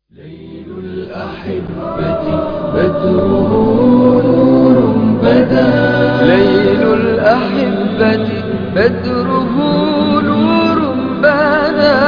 ليل الأحبة بدره نور بدا ليل الأحبة بدره نور بدا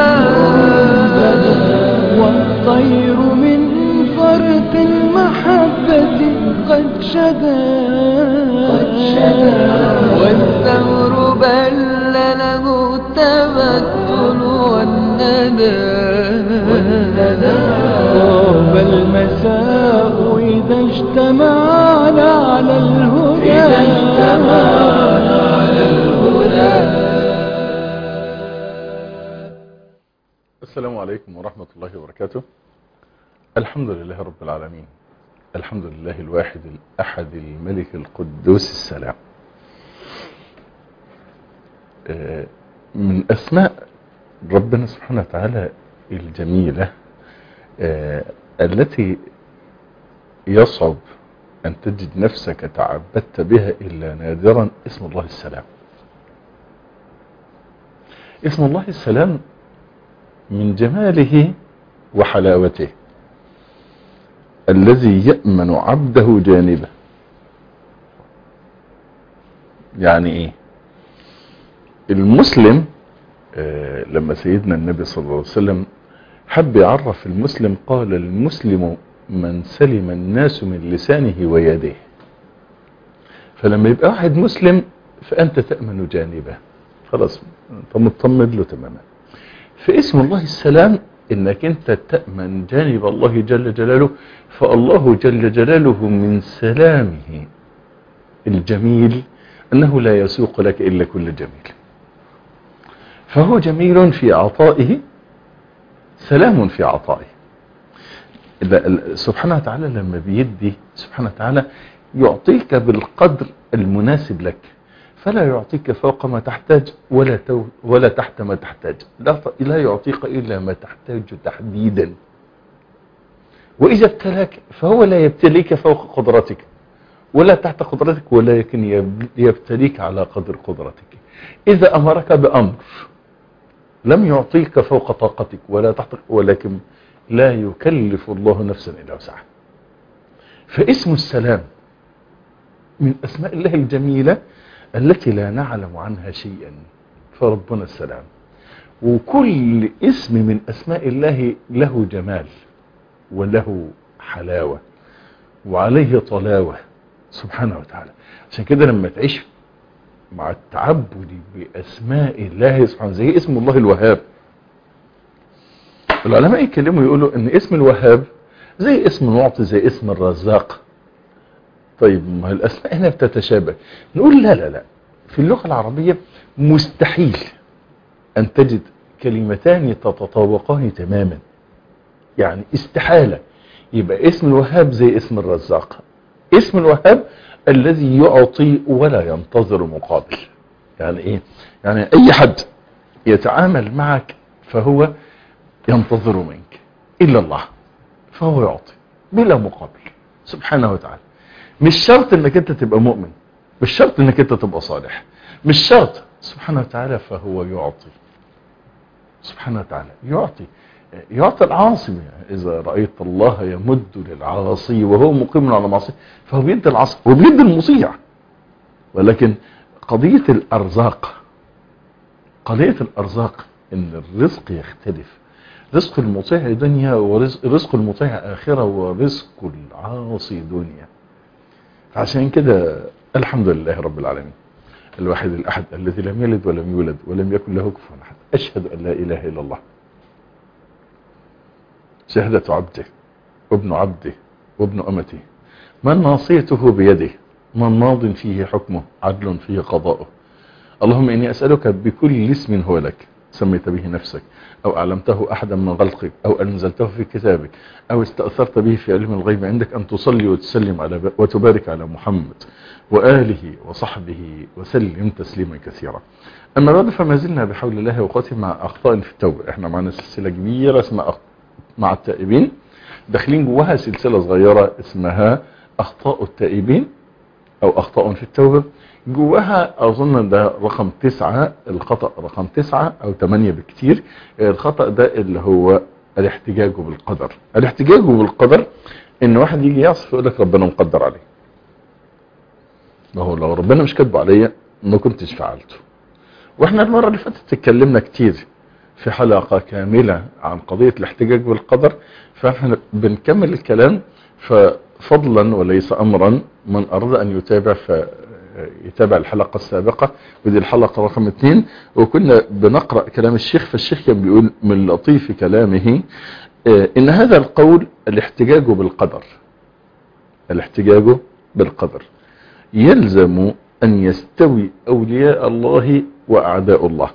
والطير من فرط المحبة قد شدا قد شدا والثمر بل له التمثل والندى والندى طاب المساء إذا اجتمعنا على الهدى إذا اجتمعنا على الهدى السلام عليكم ورحمة الله وبركاته الحمد لله رب العالمين الحمد لله الواحد الأحد الملك القدوس السلام آه، من أسماء ربنا سبحانه وتعالى الجميلة آه، التي يصعب أن تجد نفسك تعبدت بها إلا نادرا اسم الله السلام اسم الله السلام من جماله وحلاوته الذي يأمن عبده جانبه يعني ايه المسلم آه لما سيدنا النبي صلى الله عليه وسلم حب يعرف المسلم قال المسلم من سلم الناس من لسانه ويديه فلما يبقى واحد مسلم فأنت تأمن جانبه خلاص انت مطمن له تماما فاسم الله السلام انك انت تأمن جانب الله جل جلاله فالله جل جلاله من سلامه الجميل انه لا يسوق لك الا كل جميل فهو جميل في عطائه سلام في عطائه سبحانه وتعالى لما بيدي سبحانه وتعالى يعطيك بالقدر المناسب لك فلا يعطيك فوق ما تحتاج ولا تو ولا تحت ما تحتاج لا لا يعطيك الا ما تحتاج تحديدا واذا ابتلاك فهو لا يبتليك فوق قدرتك ولا تحت قدرتك ولكن يبتليك على قدر قدرتك اذا امرك بامر لم يعطيك فوق طاقتك ولا تحت ولكن لا يكلف الله نفسا الا وسعها فاسم السلام من اسماء الله الجميله التي لا نعلم عنها شيئا فربنا السلام وكل اسم من اسماء الله له جمال وله حلاوة وعليه طلاوة سبحانه وتعالى عشان كده لما تعيش مع التعبد باسماء الله سبحانه زي اسم الله الوهاب العلماء يتكلموا يقولوا ان اسم الوهاب زي اسم المعطي زي اسم الرزاق طيب ما الاسماء هنا بتتشابه نقول لا لا لا في اللغة العربية مستحيل ان تجد كلمتان تتطابقان تماما يعني استحالة يبقى اسم الوهاب زي اسم الرزاق اسم الوهاب الذي يعطي ولا ينتظر مقابل يعني ايه يعني اي حد يتعامل معك فهو ينتظر منك الا الله فهو يعطي بلا مقابل سبحانه وتعالى مش شرط انك انت تبقى مؤمن مش شرط انك انت تبقى صالح مش شرط سبحانه وتعالى فهو يعطي سبحانه وتعالى يعطي يعطي العاصي اذا رأيت الله يمد للعاصي وهو مقيم على معصيه فهو بيدي العاصي وبيدي المطيع ولكن قضية الارزاق قضية الارزاق ان الرزق يختلف رزق المطيع دنيا ورزق المطيع اخرة ورزق العاصي دنيا عشان كده الحمد لله رب العالمين الواحد الأحد الذي لم يلد ولم يولد ولم يكن له كفوا أحد أشهد أن لا إله إلا الله شهادة عبده وابن عبده وابن أمته من ناصيته بيده من ماض فيه حكمه عدل فيه قضاؤه اللهم إني أسألك بكل اسم هو لك سميت به نفسك أو أعلمته أحدا من غلقك أو أنزلته في كتابك أو استأثرت به في علم الغيب عندك أن تصلي وتسلم على وتبارك على محمد وآله وصحبه وسلم تسليما كثيرا أما بعد فما زلنا بحول الله وقوته مع أخطاء في التوبة احنا معنا سلسلة كبيرة اسمها مع التائبين داخلين جواها سلسلة صغيرة اسمها أخطاء التائبين أو أخطاء في التوبة جواها اظن ده رقم تسعة الخطأ رقم تسعة او تمانية بكتير الخطأ ده اللي هو الاحتجاج بالقدر الاحتجاج بالقدر ان واحد يجي يعصف يقول لك ربنا مقدر عليه ما هو لو ربنا مش كاتبه عليا ما كنتش فعلته واحنا المرة اللي فاتت اتكلمنا كتير في حلقة كاملة عن قضية الاحتجاج بالقدر فاحنا بنكمل الكلام ففضلا وليس امرا من اراد ان يتابع فيتابع الحلقة السابقة ودي الحلقة رقم اثنين وكنا بنقرأ كلام الشيخ فالشيخ كان بيقول من لطيف كلامه ان هذا القول الاحتجاج بالقدر الاحتجاج بالقدر يلزم ان يستوي اولياء الله واعداء الله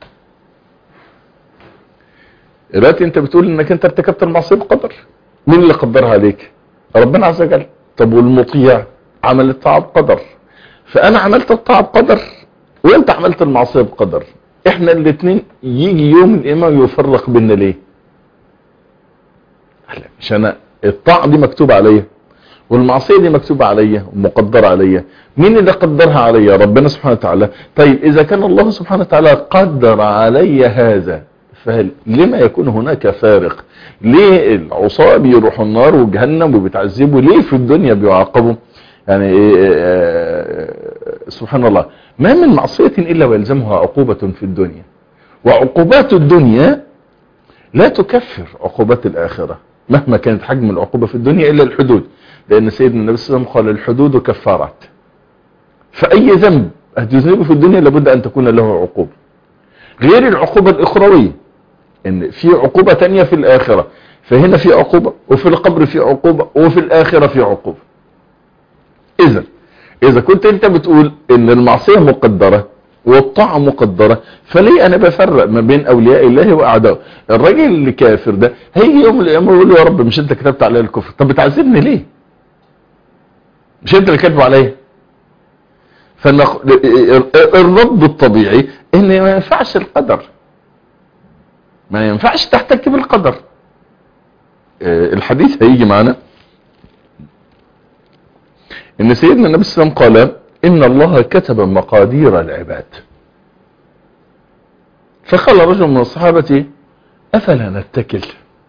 دلوقتي انت بتقول انك انت ارتكبت المعصيه بقدر مين اللي قدرها عليك ربنا عز وجل طب والمطيع عمل الطاعه بقدر فانا عملت الطاعه بقدر وانت عملت المعصيه بقدر احنا الاثنين يجي يوم القيامه يفرق بيننا ليه مش انا الطاعه دي مكتوبه عليا والمعصيه دي مكتوبه عليا ومقدره عليا مين اللي قدرها عليا ربنا سبحانه وتعالى طيب اذا كان الله سبحانه وتعالى قدر علي هذا فهل لما يكون هناك فارق ليه العصاة بيروحوا النار وجهنم وبيتعذبوا ليه في الدنيا بيعاقبوا يعني إيه سبحان الله ما من معصية إلا ويلزمها عقوبة في الدنيا وعقوبات الدنيا لا تكفر عقوبات الآخرة مهما كانت حجم العقوبة في الدنيا إلا الحدود لأن سيدنا النبي صلى الله عليه وسلم قال الحدود كفارات فأي ذنب هتذنبه في الدنيا لابد أن تكون له عقوبة غير العقوبة الإخروية ان في عقوبة تانية في الآخرة فهنا في عقوبة وفي القبر في عقوبة وفي الآخرة في عقوبة إذا إذا كنت أنت بتقول إن المعصية مقدرة والطاعة مقدرة فليه أنا بفرق ما بين أولياء الله وأعدائه الراجل اللي كافر ده هيجي يوم القيامة يقول له يا رب مش أنت كتبت عليا الكفر طب بتعذبني ليه مش أنت اللي كاتبه عليا فالرد الطبيعي ان ما ينفعش القدر ما ينفعش تحتك بالقدر الحديث هيجي معنا ان سيدنا النبي صلى الله عليه وسلم قال ان الله كتب مقادير العباد فقال رجل من الصحابة افلا نتكل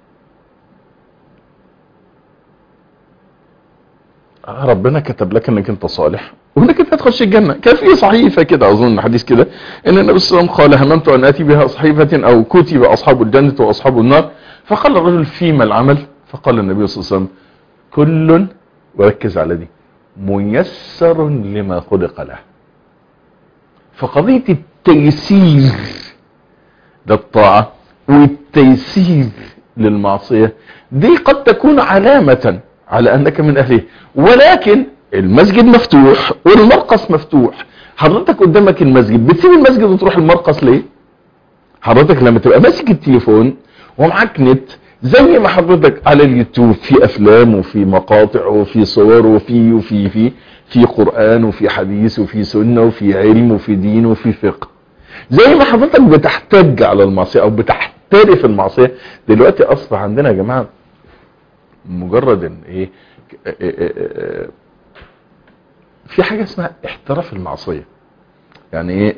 ربنا كتب لك انك انت صالح وانك انت هتخش الجنة كان في صحيفة كده اظن حديث كده ان النبي صلى الله عليه وسلم قال هممت ان اتي بها صحيفة او كتب اصحاب الجنة واصحاب النار فقال الرجل فيما العمل فقال النبي صلى الله عليه وسلم كل وركز على دي ميسر لما خلق له فقضية التيسير للطاعة والتيسير للمعصية دي قد تكون علامة على انك من اهله ولكن المسجد مفتوح والمرقص مفتوح حضرتك قدامك المسجد بتسيب المسجد وتروح المرقص ليه حضرتك لما تبقى ماسك التليفون ومعاك نت زي ما حضرتك على اليوتيوب في افلام وفي مقاطع وفي صور وفي وفي في في قرآن وفي حديث وفي سنة وفي علم وفي دين وفي فقه زي ما حضرتك بتحتج على المعصية او بتحترف المعصية دلوقتي اصبح عندنا يا جماعة مجرد ان ايه في حاجة اسمها احتراف المعصية يعني ايه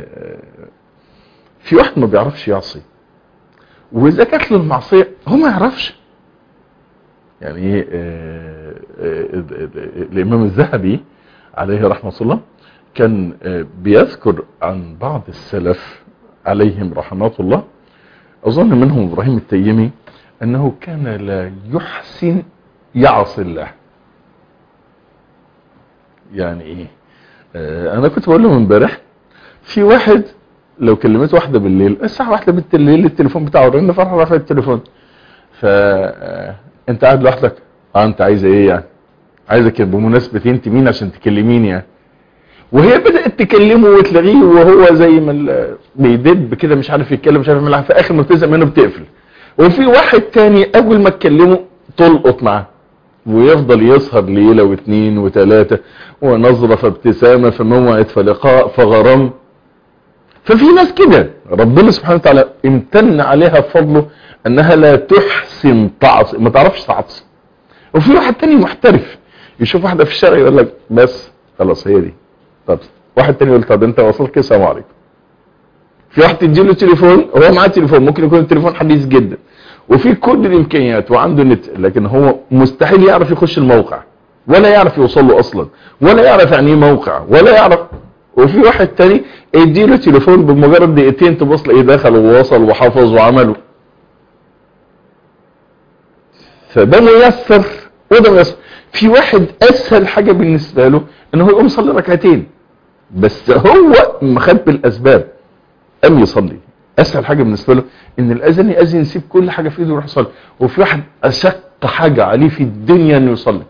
في واحد ما بيعرفش يعصي واذا كانت له المعصية هو ما يعرفش يعني ايه الامام الذهبي عليه رحمة الله كان بيذكر عن بعض السلف عليهم رحمة الله اظن منهم ابراهيم التيمي انه كان لا يحسن يعصي الله يعني ايه آه انا كنت بقول له امبارح في واحد لو كلمت واحدة بالليل الساعة واحدة بالليل التليفون بتاعه رن فرح رفع التليفون ف انت قاعد لوحدك اه انت عايزه ايه يعني عايزك بمناسبة انت مين عشان تكلميني يعني وهي بدأت تكلمه وتلغيه وهو زي ما بيدب كده مش عارف يتكلم مش عارف يعمل في اخر ما بتزهق منه بتقفل وفي واحد تاني اول ما تكلمه تلقط معاه ويفضل يسهر ليلة واثنين وثلاثة ونظرة فابتسامة فموعد فلقاء فغرام ففي ناس كده ربنا سبحانه وتعالى امتن عليها بفضله انها لا تحسن تعصي ما تعرفش تعصي وفي واحد تاني محترف يشوف واحدة في الشارع يقول لك بس خلاص هي دي طب واحد تاني يقول طب انت وصلت كده السلام عليكم في واحد تديله تليفون وهو معاه تليفون ممكن يكون التليفون حديث جدا وفي كل الامكانيات وعنده نت لكن هو مستحيل يعرف يخش الموقع ولا يعرف يوصل له اصلا ولا يعرف يعني ايه موقع ولا يعرف وفي واحد تاني اديله تليفون بمجرد دقيقتين تبص لاقيه دخل ووصل وحفظ وعمله فده ميسر وده ميسر في واحد اسهل حاجة بالنسبة له ان هو يقوم يصلي ركعتين بس هو مخبي الاسباب قام يصلي اسهل حاجة بالنسبة له ان الاذان يأذن يسيب كل حاجة في ايده ويروح يصلي وفي واحد اشق حاجة عليه في الدنيا انه يصلي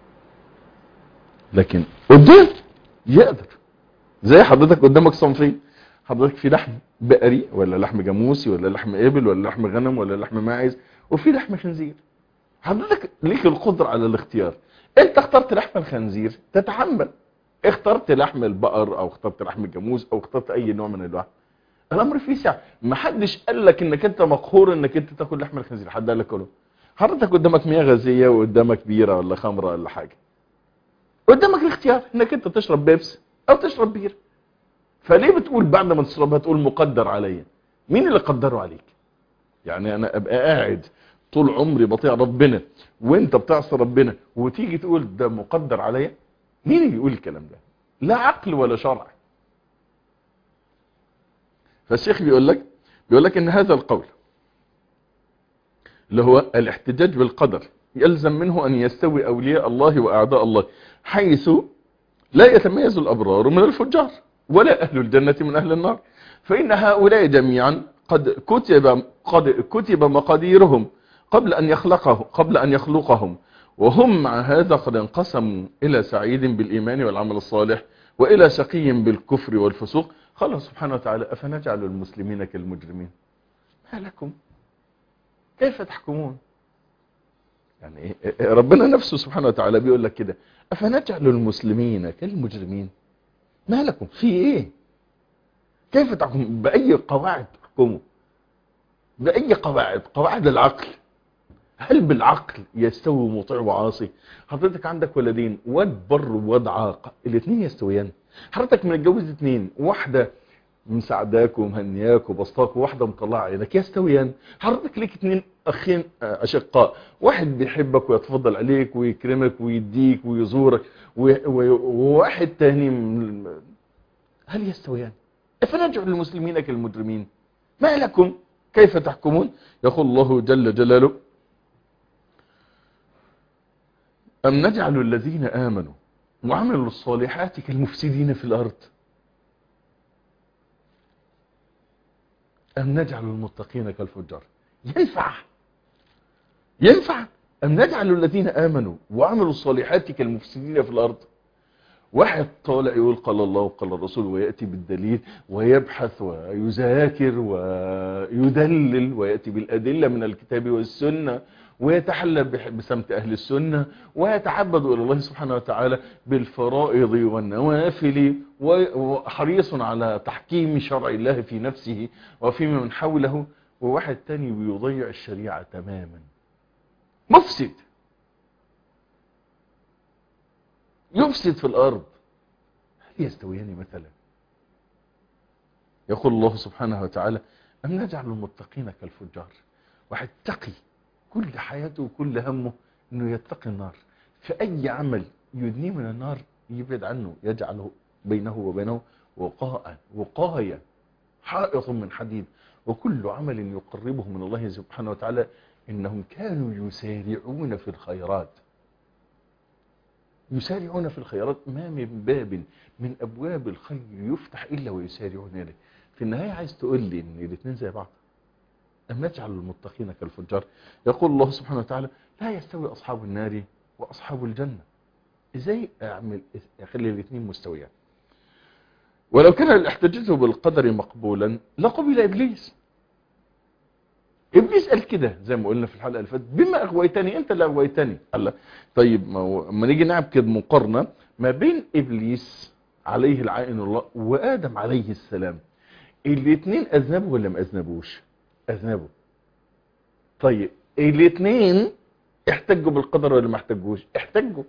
لكن قدام يقدر زي حضرتك قدامك صنفين حضرتك في لحم بقري ولا لحم جاموسي ولا لحم ابل ولا لحم غنم ولا لحم ماعز وفي لحم خنزير حضرتك ليك القدرة على الاختيار انت اخترت لحم الخنزير تتحمل اخترت لحم البقر او اخترت لحم الجاموس او اخترت اي نوع من اللحم الامر فيه سعه ما حدش قال لك انك انت مقهور انك انت تاكل لحم الخنزير حد قال لك كله حضرتك قدامك مياه غازيه وقدامك بيره ولا خمره ولا حاجه قدامك الاختيار انك انت تشرب بيبس او تشرب بير فليه بتقول بعد ما تشربها تقول مقدر عليا مين اللي قدره عليك يعني انا ابقى قاعد طول عمري بطيع ربنا وانت بتعصي ربنا وتيجي تقول ده مقدر عليا مين اللي يقول الكلام ده لا عقل ولا شرع فالشيخ بيقول لك بيقول لك ان هذا القول اللي هو الاحتجاج بالقدر يلزم منه ان يستوي اولياء الله واعداء الله حيث لا يتميز الابرار من الفجار ولا اهل الجنة من اهل النار فان هؤلاء جميعا قد كتب قد كتب مقاديرهم قبل ان يخلقه قبل ان يخلقهم وهم مع هذا قد انقسموا الى سعيد بالايمان والعمل الصالح والى شقي بالكفر والفسوق قال سبحانه وتعالى افنجعل المسلمين كالمجرمين ما لكم كيف تحكمون يعني إيه؟ ربنا نفسه سبحانه وتعالى بيقول لك كده افنجعل المسلمين كالمجرمين ما لكم في ايه كيف تحكم باي قواعد تحكموا باي قواعد قواعد العقل هل بالعقل يستوي مطيع وعاصي حضرتك عندك ولدين واد بر وواد عاق الاثنين يستويان حضرتك متجوز اثنين واحده مساعداك ومهنياك وبسطاك وواحده مطلعه عينك يستويان حضرتك ليك اثنين اخين اشقاء واحد بيحبك ويتفضل عليك ويكرمك ويديك ويزورك وواحد تاني هل يستويان فنجعل المسلمين كالمجرمين ما لكم كيف تحكمون يقول الله جل جلاله أم نجعل الذين آمنوا وعملوا الصالحات كالمفسدين في الأرض أم نجعل المتقين كالفجار ينفع ينفع أم نجعل الذين آمنوا وعملوا الصالحات كالمفسدين في الأرض واحد طالع يقول قال الله وقال الرسول ويأتي بالدليل ويبحث ويذاكر ويدلل ويأتي بالأدلة من الكتاب والسنة ويتحلى بسمت أهل السنة ويتعبد إلى الله سبحانه وتعالى بالفرائض والنوافل وحريص على تحكيم شرع الله في نفسه وفي من حوله وواحد تاني بيضيع الشريعة تماما مفسد يفسد في الأرض هل يستويان مثلا يقول الله سبحانه وتعالى أم نجعل المتقين كالفجار واحد تقي كل حياته وكل همه انه يتقي النار فأي عمل يدنيه من النار يبعد عنه يجعله بينه وبينه وقاء وقاية حائط من حديد وكل عمل يقربه من الله سبحانه وتعالى إنهم كانوا يسارعون في الخيرات يسارعون في الخيرات ما من باب من أبواب الخير يفتح إلا ويسارعون إليه في النهاية عايز تقول لي إن الاثنين زي بعض أم نجعل المتقين كالفجار يقول الله سبحانه وتعالى لا يستوي أصحاب النار وأصحاب الجنة إزاي أعمل أخلي الاثنين مستويان ولو كان الاحتجاج بالقدر مقبولا لقبل إبليس ابليس قال كده زي ما قلنا في الحلقه اللي فاتت بما اغويتني انت اللي اغويتني قال طيب ما نيجي نعمل مقارنه ما بين ابليس عليه العائن الله وادم عليه السلام الاثنين اذنبوا ولا ما اذنبوش اذنبوا طيب الاثنين احتجوا بالقدر ولا ما احتجوش احتجوا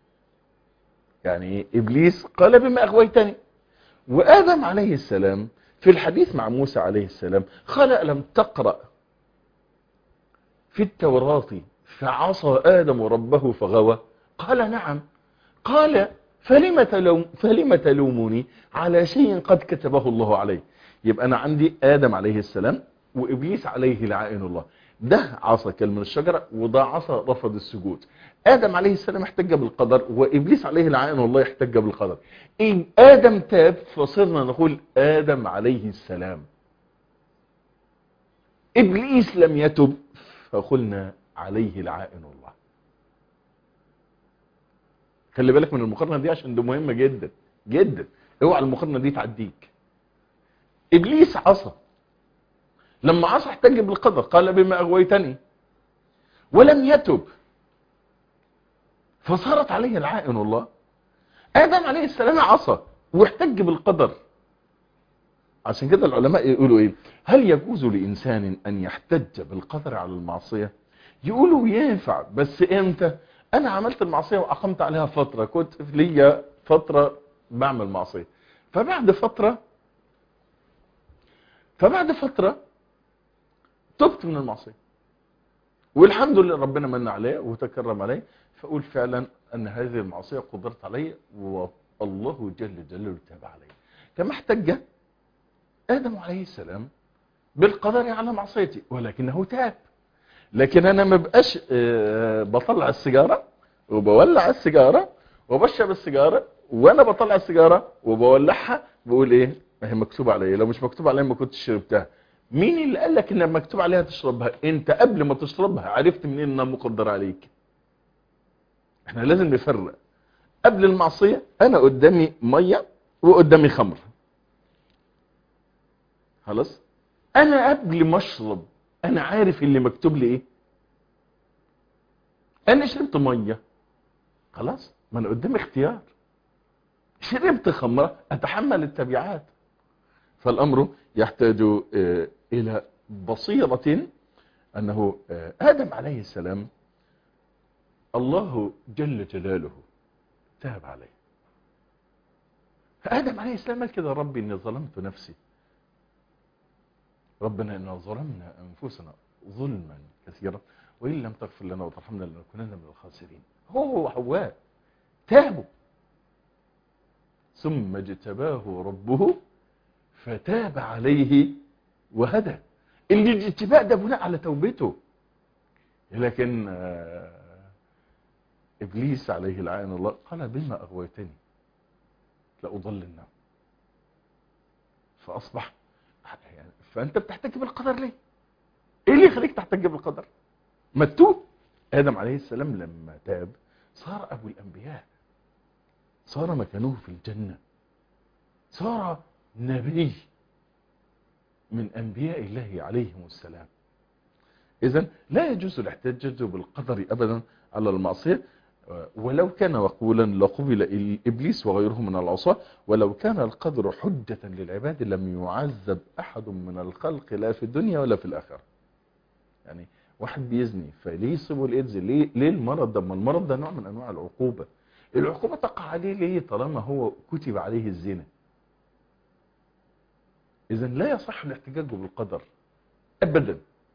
يعني ابليس قال بما اغويتني وادم عليه السلام في الحديث مع موسى عليه السلام قال لم تقرأ في التوراة فعصى آدم ربه فغوى قال نعم قال فلم, تلوم فلم تلومني على شيء قد كتبه الله عليه يبقى أنا عندي آدم عليه السلام وإبليس عليه لعائن الله ده عصى كل من الشجرة وده عصى رفض السجود آدم عليه السلام احتج بالقدر وإبليس عليه لعائن الله احتج بالقدر إن آدم تاب فصرنا نقول آدم عليه السلام إبليس لم يتب فقلنا عليه لعائن الله خلي بالك من المقارنة دي عشان ده مهمة جدا جدا اوعى المقارنة دي تعديك إبليس عصى لما عصى احتج بالقدر قال بما أغويتني ولم يتب فصارت عليه العائن الله آدم عليه السلام عصى واحتج بالقدر عشان كده العلماء يقولوا ايه هل يجوز لإنسان أن يحتج بالقدر على المعصية يقولوا ينفع بس امتى انا عملت المعصية واقمت عليها فترة كنت ليا فترة بعمل معصية فبعد فترة فبعد فترة تبت من المعصية والحمد لله ربنا من عليه وتكرم عليه فأقول فعلا أن هذه المعصية قدرت علي والله جل جلاله تاب علي كما احتج آدم عليه السلام بالقدر على معصيتي ولكنه تاب لكن أنا ما بقاش بطلع السيجارة وبولع السيجارة وبشرب السيجارة وأنا بطلع السيجارة وبولعها بقول إيه ما هي مكتوبة عليا لو مش مكتوب عليا ما كنتش شربتها مين اللي قال لك ان مكتوب عليها تشربها انت قبل ما تشربها عرفت منين انها مقدرة عليك احنا لازم نفرق قبل المعصية انا قدامي مية وقدامي خمر خلاص انا قبل ما اشرب انا عارف اللي مكتوب لي ايه انا شربت مية خلاص ما انا قدامي اختيار شربت خمرة اتحمل التبعات فالامر يحتاج الى بصيرة انه ادم عليه السلام الله جل جلاله تاب عليه فادم عليه السلام قال كده ربي اني ظلمت نفسي ربنا إنا ظلمنا أنفسنا ظلما كثيرا وإن لم تغفر لنا وترحمنا لنكونن من الخاسرين هو وحواء تابوا ثم اجتباه ربه فتاب عليه وهدى اللي الاجتباء ده بناء على توبته لكن إبليس عليه لعين الله قال بما أغويتني لأضلنا فأصبح يعني فانت بتحتج بالقدر ليه ايه اللي يخليك تحتج بالقدر ما تتوب ادم عليه السلام لما تاب صار ابو الانبياء صار مكانه في الجنة صار نبي من انبياء الله عليهم السلام اذا لا يجوز الاحتجاج بالقدر ابدا على المعصية ولو كان مقبولا لقبل إبليس وغيره من العصاة ولو كان القدر حجة للعباد لم يعذب أحد من الخلق لا في الدنيا ولا في الآخرة يعني واحد بيزني فليه يصيبه الإيدز ليه, ليه المرض ده ما المرض ده نوع من أنواع العقوبة العقوبة تقع عليه ليه طالما هو كتب عليه الزنا إذا لا يصح الاحتجاج بالقدر أبدا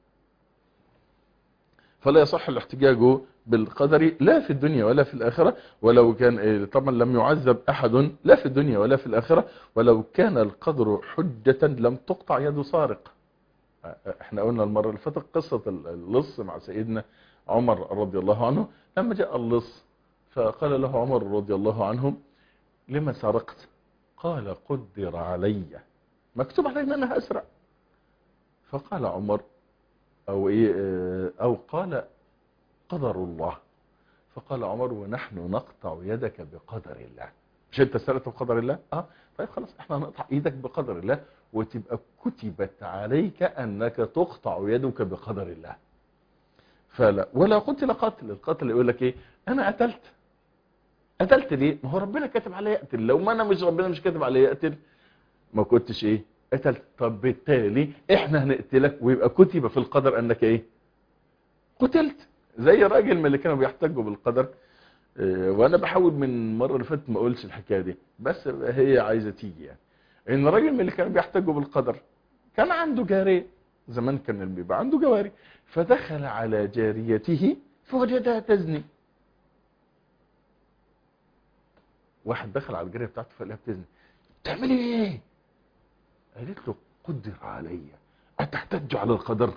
فلا يصح الاحتجاج بالقدر لا في الدنيا ولا في الآخرة ولو كان طبعا لم يعذب أحد لا في الدنيا ولا في الآخرة ولو كان القدر حجة لم تقطع يد سارق احنا قلنا المرة اللي فاتت قصة اللص مع سيدنا عمر رضي الله عنه لما جاء اللص فقال له عمر رضي الله عنه لما سرقت قال قدر علي مكتوب علي ان انا هسرق فقال عمر او ايه او قال قدر الله فقال عمر ونحن نقطع يدك بقدر الله مش انت سرقت بقدر الله اه طيب خلاص احنا هنقطع ايدك بقدر الله وتبقى كتبت عليك انك تقطع يدك بقدر الله فلا ولا قتل قاتل القاتل يقول لك ايه انا قتلت قتلت ليه ما هو ربنا كاتب عليا يقتل لو ما انا مش ربنا مش كاتب عليا يقتل ما كنتش ايه قتلت طب بالتالي احنا هنقتلك ويبقى كتب في القدر انك ايه قتلت زي الراجل من اللي كانوا بيحتجوا بالقدر اه وانا بحاول من مره اللي فاتت ما اقولش الحكايه دي بس هي عايزه تيجي يعني ان الراجل من اللي كانوا بيحتجوا بالقدر كان عنده جاريه زمان كان اللي بيبقى عنده جواري فدخل على جاريته فوجدها تزني واحد دخل على الجاريه بتاعته فلقاها بتزني تعملي ايه قالت له قدر علي اتحتج على القدر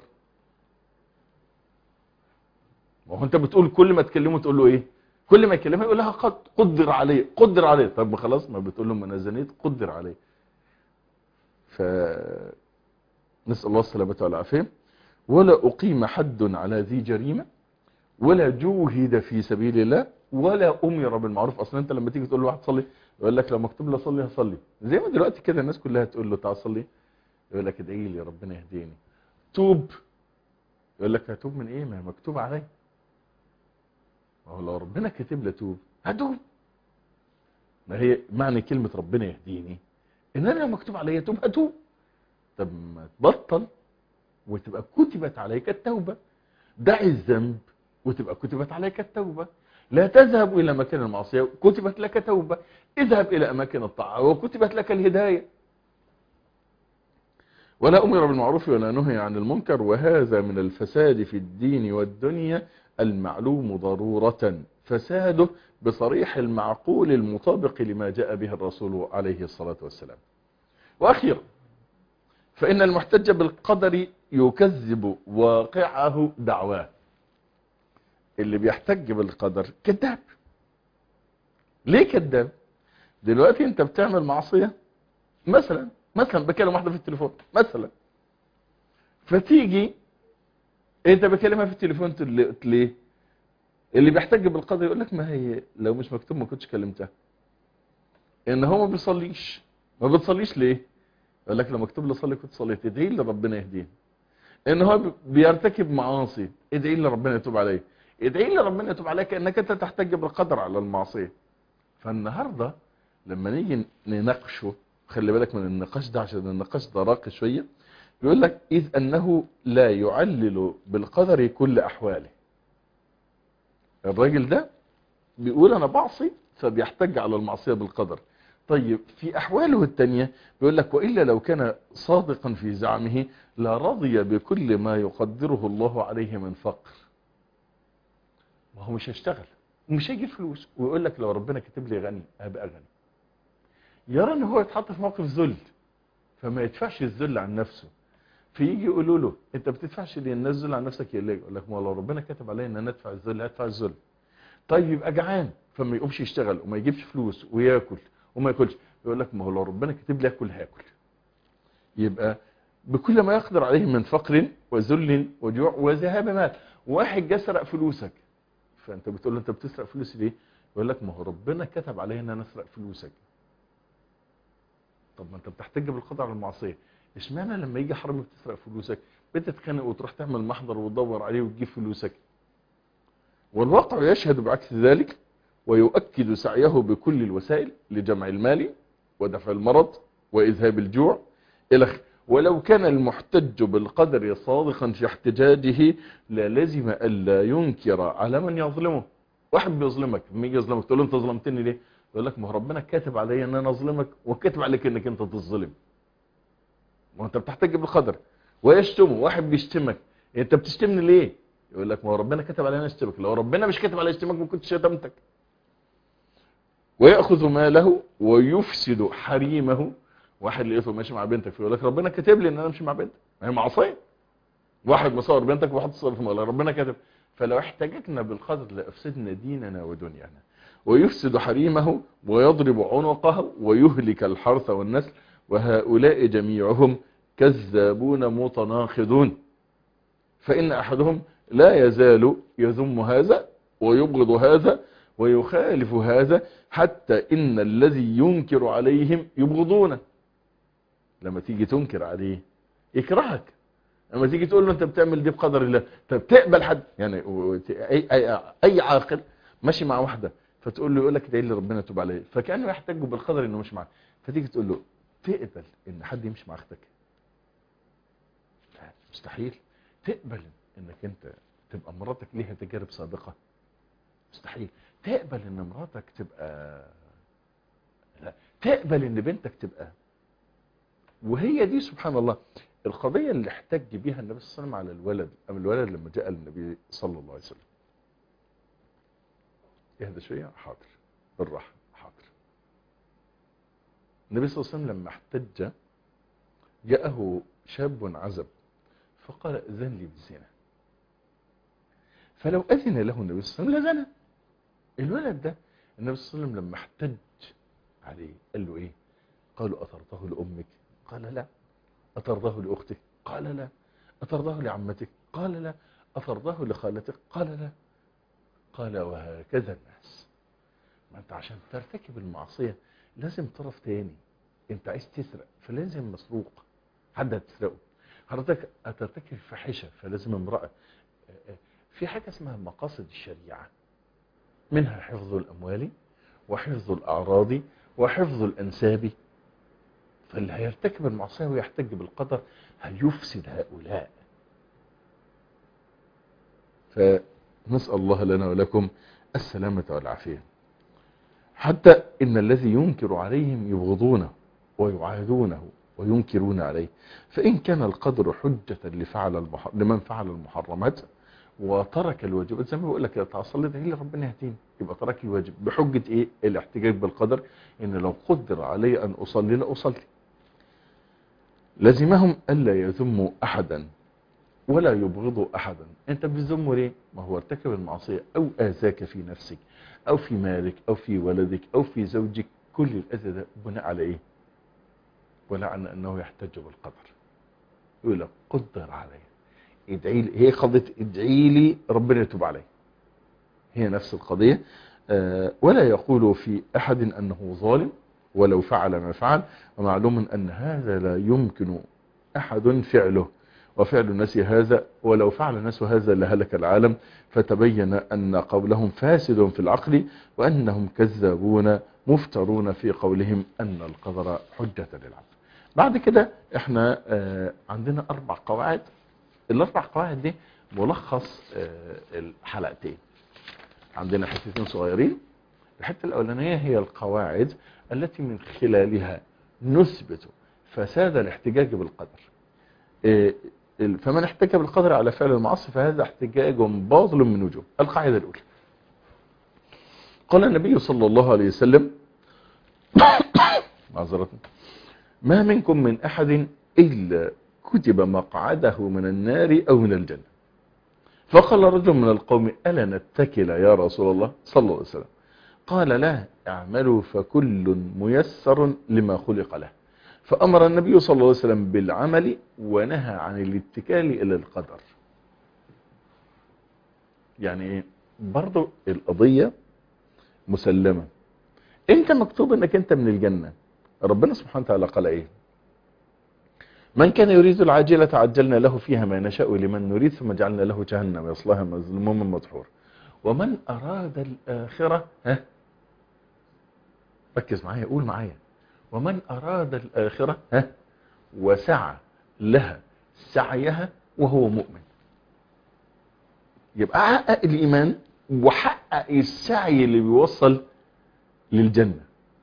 ما هو انت بتقول كل ما تكلمه تقول له ايه كل ما يكلمها يقول لها قد قدر علي قدر علي طب ما خلاص ما بتقول له ما انا زنيت قدر علي ف نسال الله السلامه والعافيه ولا اقيم حد على ذي جريمه ولا جوهد في سبيل الله ولا امر بالمعروف اصلا انت لما تيجي تقول لواحد صلي يقول لك لو مكتوب لي اصلي هصلي زي ما دلوقتي كده الناس كلها تقول له تعال صلي يقول لك ادعي لي ربنا يهديني توب يقول لك هتوب من ايه ما هي مكتوب عليا ما هو لو ربنا كاتب لي توب هتوب ما هي معنى كلمة ربنا يهديني ان انا لو مكتوب عليا توب هتوب طب ما تبطل وتبقى كتبت عليك التوبة دع الذنب وتبقى كتبت عليك التوبة لا تذهب إلى مكان المعصية كتبت لك توبة اذهب إلى أماكن الطاعة وكتبت لك الهداية ولا أمر بالمعروف ولا نهي عن المنكر وهذا من الفساد في الدين والدنيا المعلوم ضرورة فساده بصريح المعقول المطابق لما جاء به الرسول عليه الصلاة والسلام وأخيرا فإن المحتج بالقدر يكذب واقعه دعواه اللي بيحتج بالقدر كذاب ليه كذاب دلوقتي انت بتعمل معصية مثلا مثلا بكلم واحدة في التليفون مثلا فتيجي انت بكلمها في التليفون تقول ليه اللي بيحتج بالقدر يقول لك ما هي لو مش مكتوب ما كنتش كلمتها ان هو ما بيصليش ما بتصليش ليه يقول لك لو مكتوب لي صلي كنت صليت ادعي لي ربنا يهديه ان هو بيرتكب معاصي ادعي لي ربنا يتوب عليه ادعي لي ربنا يتوب عليك انك انت تحتج بالقدر على المعصيه فالنهارده لما نيجي نناقشه خلي بالك من النقاش ده عشان النقاش ده راقي شويه بيقول لك اذ انه لا يعلل بالقدر كل احواله الراجل ده بيقول انا بعصي فبيحتج على المعصيه بالقدر طيب في احواله التانية بيقول لك والا لو كان صادقا في زعمه لرضي بكل ما يقدره الله عليه من فقر ما هو مش هيشتغل ومش هيجيب فلوس ويقول لك لو ربنا كاتب لي غني هبقى غني يرى ان هو يتحط في موقف ذل فما يدفعش الذل عن نفسه فيجي يقولوا له انت بتدفعش ليه الناس ذل عن نفسك يا ليه يقول لك ما لو ربنا كاتب عليا ان انا ادفع الذل هدفع الذل طيب يبقى جعان فما يقومش يشتغل وما يجيبش فلوس وياكل وما ياكلش يقول لك ما هو لو ربنا كاتب لي اكل هاكل يبقى بكل ما يقدر عليه من فقر وذل وجوع وذهاب مال واحد جه سرق فلوسك فانت بتقول له انت بتسرق فلوسي ليه يقول لك ما هو ربنا كتب عليا ان انا اسرق فلوسك طب ما انت بتحتج بالقدر على المعصيه اشمعنى لما يجي حرامي بتسرق فلوسك بتتخانق وتروح تعمل محضر وتدور عليه وتجيب فلوسك والواقع يشهد بعكس ذلك ويؤكد سعيه بكل الوسائل لجمع المال ودفع المرض وإذهاب الجوع إلى ولو كان المحتج بالقدر صادقا في احتجاجه للزم ألا ينكر على من يظلمه واحد بيظلمك لما يجي يظلمك تقول له انت ظلمتني ليه يقول لك ما هو ربنا كاتب عليا ان انا اظلمك وكاتب عليك انك انت تظلم وانت بتحتج بالقدر ويشتمه واحد بيشتمك انت بتشتمني ليه يقول لك ما هو ربنا كاتب علينا اشتمك لو ربنا مش كاتب عليا اشتمك ما كنتش شتمتك ويأخذ ماله ويفسد حريمه واحد لقيته ماشي مع بنتك فيقول لك ربنا كاتب لي ان انا امشي مع بنتك ما هي معصيه واحد مصور بنتك وواحد صور في ماله ربنا كاتب فلو احتججنا بالقدر لافسدنا ديننا ودنيانا ويفسد حريمه ويضرب عنقه ويهلك الحرث والنسل وهؤلاء جميعهم كذابون متناقضون فإن أحدهم لا يزال يذم هذا ويبغض هذا ويخالف هذا حتى إن الذي ينكر عليهم يبغضونه لما تيجي تنكر عليه يكرهك لما تيجي تقول له انت بتعمل دي بقدر الله طب تقبل حد يعني اي اي, أي عاقل ماشي مع واحده فتقول له يقول لك ادعي لي ربنا يتوب عليا فكانه يحتاج بالقدر انه مش معاك فتيجي تقول له تقبل ان حد يمشي مع اختك لا مستحيل تقبل انك انت تبقى مراتك ليها تجارب سابقه مستحيل تقبل ان مراتك تبقى لا تقبل ان بنتك تبقى وهي دي سبحان الله القضية اللي احتج بيها النبي صلى الله عليه وسلم على الولد أم الولد لما جاء النبي صلى الله عليه وسلم يهدى شوية حاضر بالراحة حاضر النبي صلى الله عليه وسلم لما احتج جاءه شاب عزب فقال اذن لي بالزنا فلو أذن له النبي صلى الله عليه وسلم لزنى الولد ده النبي صلى الله عليه وسلم لما احتج عليه قال له ايه قالوا أترضاه لأمك قال لا أترضاه لأختك قال لا أترضاه لعمتك قال لا أترضاه لخالتك قال لا قال وهكذا الناس ما انت عشان ترتكب المعصية لازم طرف تاني انت عايز تسرق فلازم مسروق حد هتسرقه حضرتك هترتكب فاحشة فلازم امرأة في حاجة اسمها مقاصد الشريعة منها حفظ الأموال وحفظ الأعراض وحفظ الأنساب فاللي هيرتكب المعصية ويحتج بالقدر هيفسد هؤلاء فنسأل الله لنا ولكم السلامة والعافية حتى إن الذي ينكر عليهم يبغضونه ويعادونه وينكرون عليه فإن كان القدر حجة لفعل المحر... لمن فعل المحرمات وترك الواجبات زي ما بقول لك تعصل لي اللي ربنا يهديني يبقى ترك الواجب بحجة ايه الاحتجاج بالقدر ان لو قدر علي ان اصلي لا اصلي لزمهم الا يذموا احدا ولا يبغضوا احدا انت بتذمه ليه ما هو ارتكب المعصية او اذاك في نفسك او في مالك او في ولدك او في زوجك كل الاذى ده بناء على ايه بناء على انه يحتج بالقدر يقول لك قدر علي ادعي لي هي قضيه ادعي لي ربنا يتوب علي هي نفس القضيه أه ولا يقول في احد انه ظالم ولو فعل ما فعل ومعلوم ان هذا لا يمكن احد فعله وفعل الناس هذا ولو فعل الناس هذا لهلك العالم فتبين ان قولهم فاسد في العقل وانهم كذابون مفترون في قولهم ان القدر حجه للعبد بعد كده احنا آه عندنا اربع قواعد الاربع قواعد دي ملخص آه الحلقتين عندنا حتتين صغيرين الحته الاولانيه هي القواعد التي من خلالها نثبت فساد الاحتجاج بالقدر آه فمن احتج بالقدر على فعل المعصي فهذا احتجاج باطل من وجوه القاعده الاولى قال النبي صلى الله عليه وسلم معذره ما منكم من احد الا كتب مقعده من النار او من الجنة فقال رجل من القوم ألا نتكل يا رسول الله صلى الله عليه وسلم قال لا اعملوا فكل ميسر لما خلق له فأمر النبي صلى الله عليه وسلم بالعمل ونهى عن الاتكال إلى القدر يعني برضو القضية مسلمة انت مكتوب انك انت من الجنة ربنا سبحانه وتعالى قال ايه من كان يريد العاجلة عجلنا له فيها ما نشاء لمن نريد ثم جعلنا له جهنم يصلاها مظلوما مدحور ومن أراد الآخرة ها ركز معايا قول معايا ومن أراد الآخرة ها وسعى لها سعيها وهو مؤمن يبقى حقق الإيمان وحقق السعي اللي بيوصل للجنة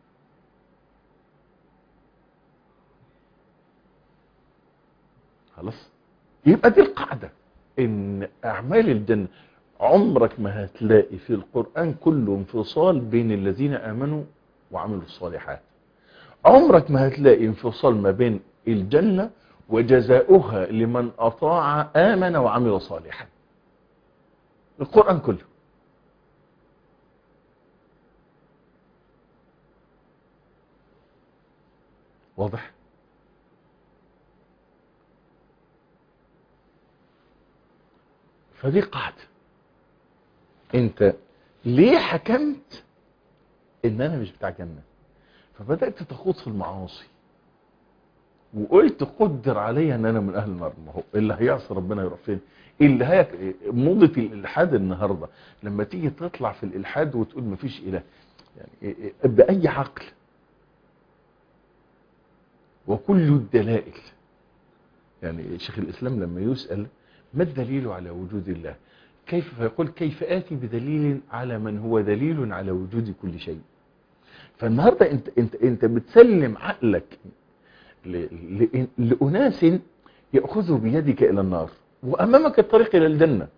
خلاص يبقى دي القاعدة ان اعمال الجنة عمرك ما هتلاقي في القرآن كله انفصال بين الذين امنوا وعملوا الصالحات عمرك ما هتلاقي انفصال ما بين الجنة وجزاؤها لمن اطاع امن وعمل صالحا القرآن كله واضح فدي قاعدة انت ليه حكمت ان انا مش بتاع جنة فبدأت تخوض في المعاصي وقلت قدر عليا ان انا من اهل النار ما هو اللي هيعصي ربنا يروح فين اللي هي موضة الالحاد النهاردة لما تيجي تطلع في الالحاد وتقول مفيش اله يعني باي عقل وكل الدلائل يعني شيخ الاسلام لما يسأل ما الدليل على وجود الله كيف فيقول كيف آتي بدليل على من هو دليل على وجود كل شيء فالنهاردة انت, انت, انت بتسلم عقلك لأناس يأخذه بيدك إلى النار وأمامك الطريق إلى الجنة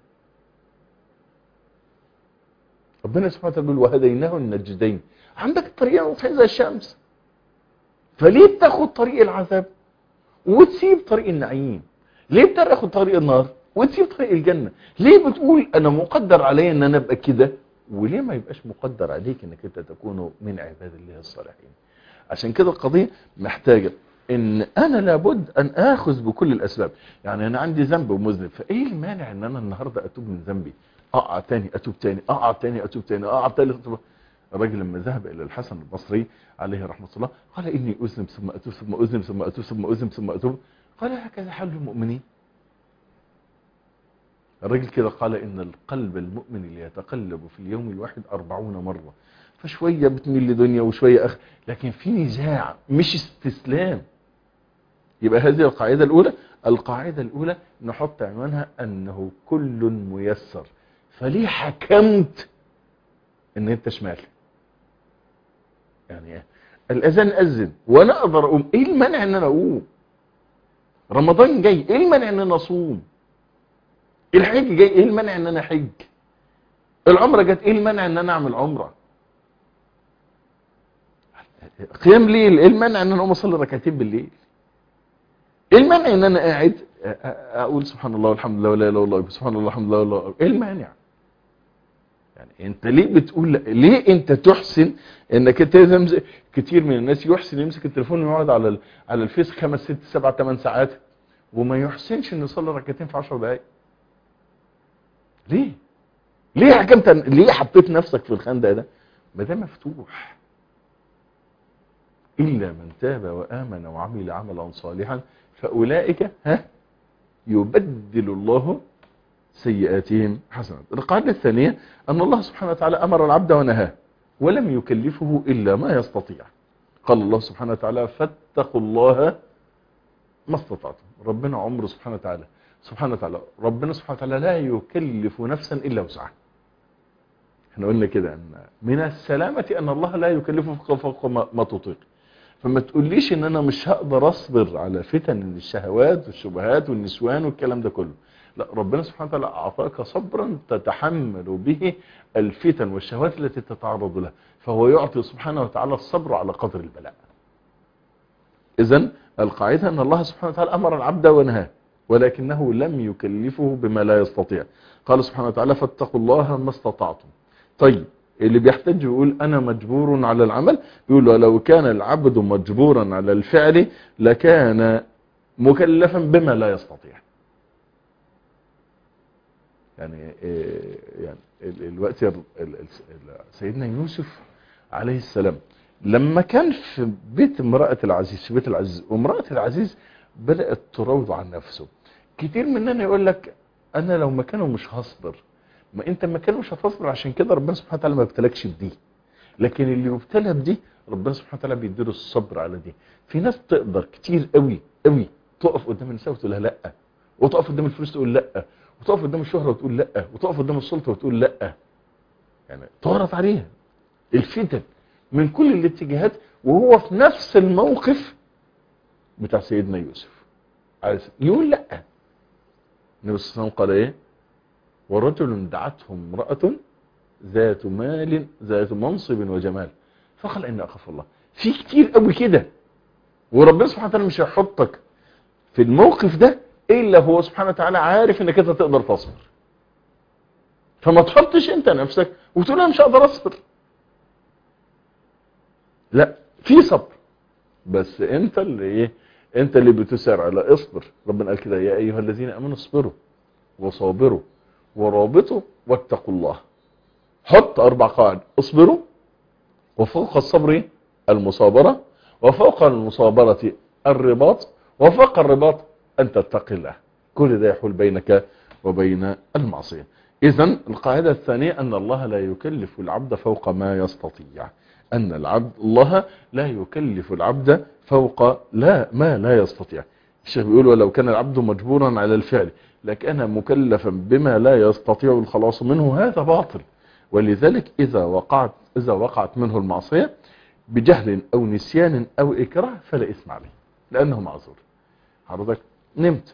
ربنا سبحانه وتعالى يقول وهديناه النجدين عندك الطريق واضحة زي الشمس فليه بتاخد طريق العذاب وتسيب طريق النعيم ليه بتاخد طريق النار وتسيب طريق الجنة ليه بتقول انا مقدر علي ان انا ابقى كده وليه ما يبقاش مقدر عليك انك انت تكون من عباد الله الصالحين عشان كده القضية محتاجة ان انا لابد ان اخذ بكل الاسباب يعني انا عندي ذنب ومذنب فايه المانع ان انا النهاردة اتوب من ذنبي اقع تاني اتوب تاني اقع تاني اتوب تاني اقع تاني أتوب. الراجل لما ذهب الى الحسن البصري عليه رحمة الله قال اني اذنب ثم اتوب ثم اذنب ثم اتوب ثم اذنب ثم اتوب قال هكذا حال المؤمنين الراجل كده قال ان القلب المؤمن اللي يتقلب في اليوم الواحد أربعون مرة فشوية بتميل لدنيا وشوية أخ لكن في نزاع مش استسلام يبقى هذه القاعدة الأولى القاعدة الأولى نحط عنوانها أنه كل ميسر فليه حكمت ان انت شمال يعني الاذان اذن وانا اقدر اقوم ايه المانع ان انا اقوم رمضان جاي ايه المانع ان انا اصوم الحج جاي ايه المانع ان انا احج العمره جت ايه المانع ان انا اعمل عمره قيام ليل ايه المانع ان انا اقوم اصلي ركعتين بالليل ايه المانع ان انا قاعد اقول سبحان الله والحمد لله ولا اله الا الله سبحان الله والحمد لله ولا ايه المانع يعني انت ليه بتقول لا؟ ليه انت تحسن انك انت تمسك كتير من الناس يحسن يمسك التليفون ويقعد على ال... على الفيس خمس ست سبع ثمان ساعات وما يحسنش انه يصلي ركعتين في 10 دقائق ليه ليه حكمت ليه حطيت نفسك في الخندق ده ما ده مفتوح الا من تاب وامن وعمل عملا صالحا فاولئك ها يبدل الله سيئاتهم حسنات القاعدة الثانية أن الله سبحانه وتعالى أمر العبد ونهاه ولم يكلفه إلا ما يستطيع قال الله سبحانه وتعالى فاتقوا الله ما استطعتم ربنا عمره سبحانه وتعالى سبحانه وتعالى ربنا سبحانه وتعالى لا يكلف نفسا إلا وسعها احنا قلنا كده أن من السلامة أن الله لا يكلفه فوق ما تطيق فما تقوليش ان انا مش هقدر اصبر على فتن الشهوات والشبهات والنسوان والكلام ده كله لا ربنا سبحانه وتعالى أعطاك صبرا تتحمل به الفتن والشهوات التي تتعرض لها فهو يعطي سبحانه وتعالى الصبر على قدر البلاء إذا القاعدة أن الله سبحانه وتعالى أمر العبد ونهاه ولكنه لم يكلفه بما لا يستطيع قال سبحانه وتعالى فاتقوا الله ما استطعتم طيب اللي بيحتاج يقول أنا مجبور على العمل بيقول ولو كان العبد مجبورا على الفعل لكان مكلفا بما لا يستطيع يعني يعني الوقت سيدنا يوسف عليه السلام لما كان في بيت امرأة العزيز في بيت العزيز وامرأة العزيز بدأت تروض عن نفسه كتير مننا يقول لك انا لو مكانه مش هصبر ما انت مكانه مش هتصبر عشان كده ربنا سبحانه وتعالى ما يبتلكش بدي لكن اللي يبتلى بدي ربنا سبحانه وتعالى بيديله الصبر على دي في ناس تقدر كتير قوي قوي تقف قدام النساء وتقول لها لا وتقف قدام الفلوس تقول لا وتقف قدام الشهرة وتقول لا وتقف قدام السلطة وتقول لا يعني تعرض عليها الفتن من كل الاتجاهات وهو في نفس الموقف بتاع سيدنا يوسف يقول لا النبي صلى الله عليه وسلم قال ايه ورجل دعته امرأة ذات مال ذات منصب وجمال فقال اني اخاف الله في كتير قوي كده وربنا سبحانه وتعالى مش هيحطك في الموقف ده الا هو سبحانه وتعالى عارف انك انت تقدر تصبر فما تحطش انت نفسك وتقول انا مش هقدر اصبر لا في صبر بس انت اللي ايه انت اللي بتسارع لا اصبر ربنا قال كده يا ايها الذين امنوا اصبروا وصابروا ورابطوا واتقوا الله حط اربع قواعد اصبروا وفوق الصبر المصابرة وفوق المصابرة الرباط وفوق الرباط أن تتقي الله كل ده يحول بينك وبين المعصية إذا القاعدة الثانية أن الله لا يكلف العبد فوق ما يستطيع أن العبد الله لا يكلف العبد فوق لا ما لا يستطيع الشيخ بيقول ولو كان العبد مجبورا على الفعل لكان مكلفا بما لا يستطيع الخلاص منه هذا باطل ولذلك إذا وقعت إذا وقعت منه المعصية بجهل أو نسيان أو إكراه فلا إثم عليه لأنه معذور حضرتك نمت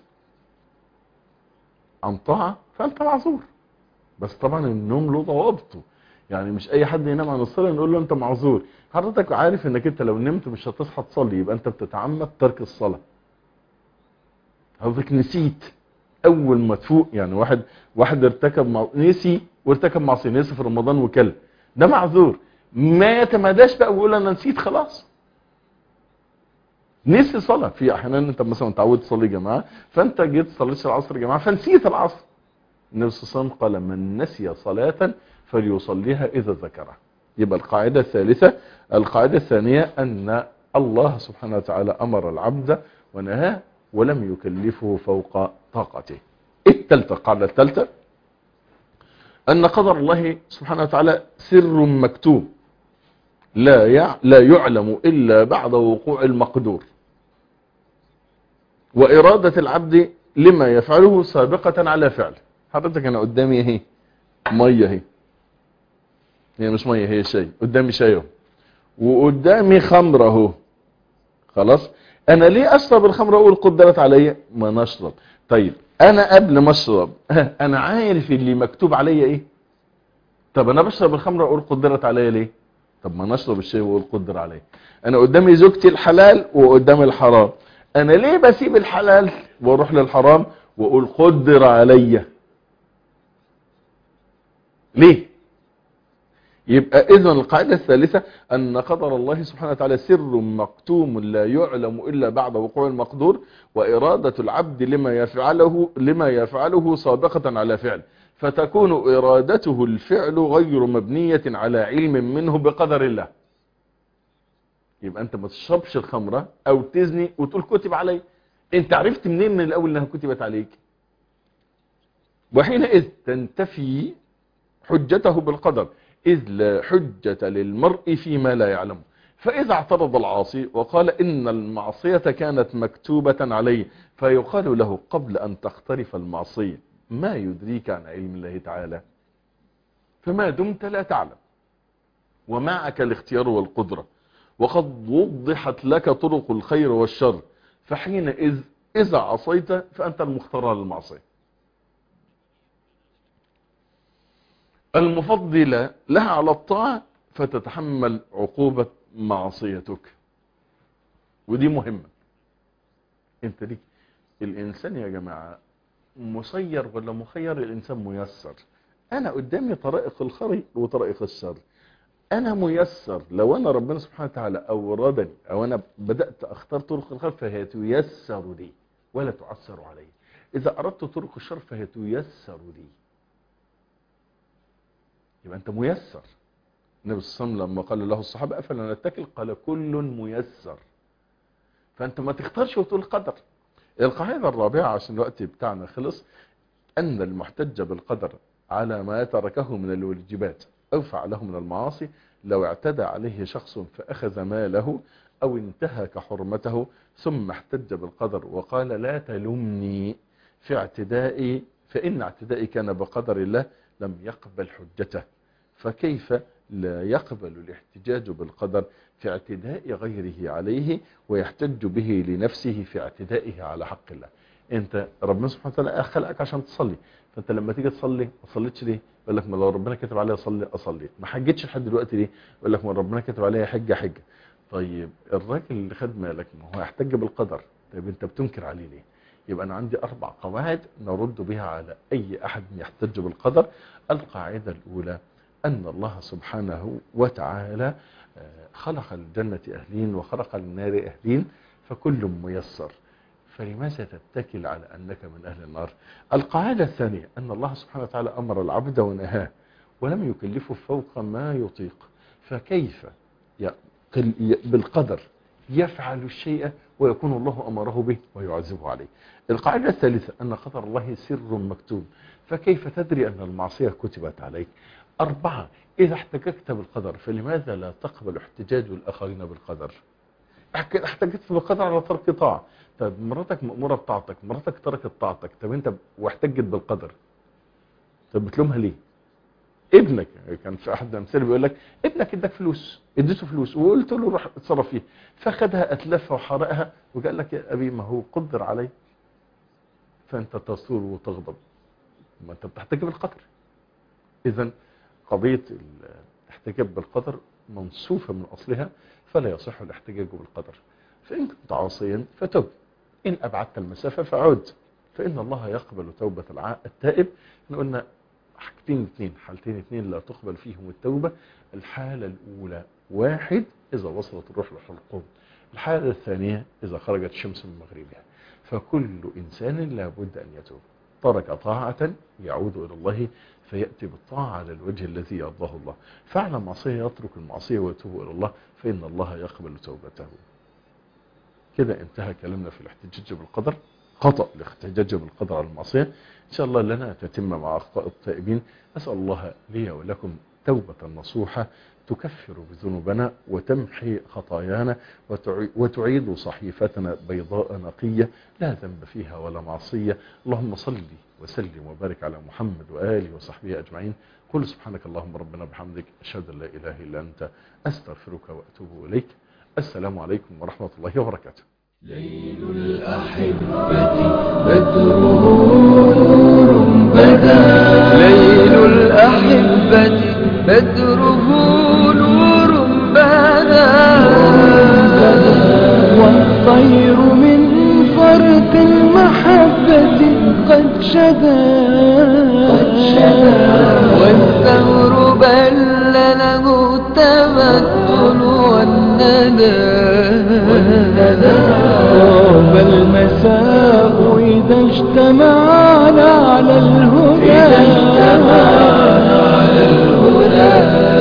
عن طاعة فأنت معذور بس طبعا النوم له ضوابطه يعني مش اي حد ينام عن الصلاة نقول له انت معذور حضرتك عارف انك انت لو نمت مش هتصحى تصلي يبقى انت بتتعمد ترك الصلاة حضرتك نسيت اول ما تفوق يعني واحد واحد ارتكب مع... نسي وارتكب معصيه نسي في رمضان وكل ده معذور ما يتماداش بقى ويقول انا نسيت خلاص نسي صلاه في احيانا انت مثلا متعود تصلي جماعه فانت جيت صليت العصر جماعه فنسيت العصر النبي صلى الله عليه وسلم قال من نسي صلاه فليصليها اذا ذكرها يبقى القاعده الثالثه القاعده الثانيه ان الله سبحانه وتعالى امر العبد ونهاه ولم يكلفه فوق طاقته الثالثه القاعده الثالثه ان قدر الله سبحانه وتعالى سر مكتوب لا يع... لا يعلم الا بعد وقوع المقدور واراده العبد لما يفعله سابقه على فعله حضرتك انا قدامي اهي ميه اهي هي مش ميه هي شاي قدامي شاي اهو وقدامي خمره اهو خلاص انا ليه اشرب الخمره اقول قدرت عليا ما نشرب طيب انا قبل ما اشرب انا عارف اللي مكتوب عليا ايه طب انا بشرب الخمره اقول قدرت عليا ليه طب ما نشرب الشاي واقول قدر عليا انا قدامي زوجتي الحلال وقدامي الحرام انا ليه بسيب الحلال واروح للحرام واقول قدر عليا ليه يبقى اذا القاعدة الثالثة ان قدر الله سبحانه وتعالى سر مكتوم لا يعلم الا بعد وقوع المقدور وارادة العبد لما يفعله لما يفعله سابقة على فعل فتكون ارادته الفعل غير مبنية على علم منه بقدر الله يبقى انت ما تشربش الخمرة او تزني وتقول كتب علي انت عرفت منين من الاول انها كتبت عليك وحينئذ تنتفي حجته بالقدر إذ لا حجة للمرء فيما لا يعلم فإذا اعترض العاصي وقال إن المعصية كانت مكتوبة عليه فيقال له قبل أن تخترف المعصية ما يدريك عن علم الله تعالى فما دمت لا تعلم ومعك الاختيار والقدرة وقد وضحت لك طرق الخير والشر فحينئذ إذا عصيت فأنت المختار للمعصية المفضلة لها على الطاعة فتتحمل عقوبة معصيتك ودي مهمة انت ليك الانسان يا جماعة مسير ولا مخير الانسان ميسر انا قدامي طرائق الخير وطرائق الشر انا ميسر لو انا ربنا سبحانه وتعالى اوردني او انا بدأت اختار طرق الخير فهي تيسر لي ولا تعسر علي اذا اردت طرق الشر فهي تيسر لي يبقى انت ميسر النبي صلى الله عليه وسلم لما قال له الصحابه افلا نتكل قال كل ميسر فانت ما تختارش وتقول قدر القاعده الرابعه عشان الوقت بتاعنا خلص ان المحتج بالقدر على ما تركه من الواجبات او فعله من المعاصي لو اعتدى عليه شخص فاخذ ماله او انتهك حرمته ثم احتج بالقدر وقال لا تلمني في اعتدائي فان اعتدائي كان بقدر الله لم يقبل حجته فكيف لا يقبل الاحتجاج بالقدر في اعتداء غيره عليه ويحتج به لنفسه في اعتدائه على حق الله انت ربنا سبحانه وتعالى خلقك عشان تصلي فانت لما تيجي تصلي ما صليتش ليه يقول لك ما لو ربنا كتب عليا اصلي اصلي ما حجتش لحد دلوقتي ليه يقول لك ما ربنا كتب عليا حجه حجه طيب الراجل اللي خد مالك ما هو يحتج بالقدر طيب انت بتنكر عليه ليه يبقى أنا عندي أربع قواعد نرد بها على أي أحد يحتج بالقدر القاعدة الأولى أن الله سبحانه وتعالى خلق الجنة أهلين وخلق النار أهلين فكل ميسر فلماذا تتكل على أنك من أهل النار القاعدة الثانية أن الله سبحانه وتعالى أمر العبد ونهاه ولم يكلفه فوق ما يطيق فكيف بالقدر يفعل الشيء ويكون الله أمره به ويعذبه عليه القاعدة الثالثة أن قدر الله سر مكتوب فكيف تدري أن المعصية كتبت عليك أربعة إذا احتججت بالقدر فلماذا لا تقبل احتجاج الآخرين بالقدر احتججت بالقدر على ترك طاعة طب مراتك مأمورة بطاعتك مراتك تركت طاعتك طب انت واحتجت بالقدر طب بتلومها ليه ابنك كان في احد الامثله بيقول لك ابنك اداك فلوس اديته فلوس وقلت له روح اتصرف فيها فخدها اتلفها وحرقها وقال لك يا ابي ما هو قدر علي فأنت تصور وتغضب ما أنت بتحتجب القدر إذا قضية الاحتجاب بالقدر منصوفة من أصلها فلا يصح الاحتجاج بالقدر فإن كنت عاصيا فتب إن أبعدت المسافة فعد فإن الله يقبل توبة الع- التائب احنا قلنا حاجتين اثنين حالتين اثنين لا تقبل فيهم التوبة الحالة الأولى واحد إذا وصلت الروح للحلقوم الحالة الثانية إذا خرجت الشمس من مغربها فكل إنسان لابد أن يتوب ترك طاعة يعود إلى الله فيأتي بالطاعة على الوجه الذي يرضاه الله فعل معصية يترك المعصية ويتوب إلى الله فإن الله يقبل توبته كده انتهى كلامنا في الاحتجاج بالقدر خطأ الاحتجاج بالقدر على المعصية إن شاء الله لنا تتم مع أخطاء التائبين أسأل الله لي ولكم توبة نصوحة تكفر بذنوبنا وتمحي خطايانا وتعي- وتعيد صحيفتنا بيضاء نقية لا ذنب فيها ولا معصية اللهم صل وسلم وبارك على محمد وآله وصحبه أجمعين قل سبحانك اللهم ربنا بحمدك أشهد أن لا إله إلا أنت أستغفرك وأتوب إليك السلام عليكم ورحمة الله وبركاته ليل الأحبة بدره نور بدا ليل الأحبة بدره نور بدا والطير من فرط المحبة قد شدا والثور بل له التمثل والندى طاب المساء إذا اجتمعنا على الهدى إذا اجتمعنا على الهدى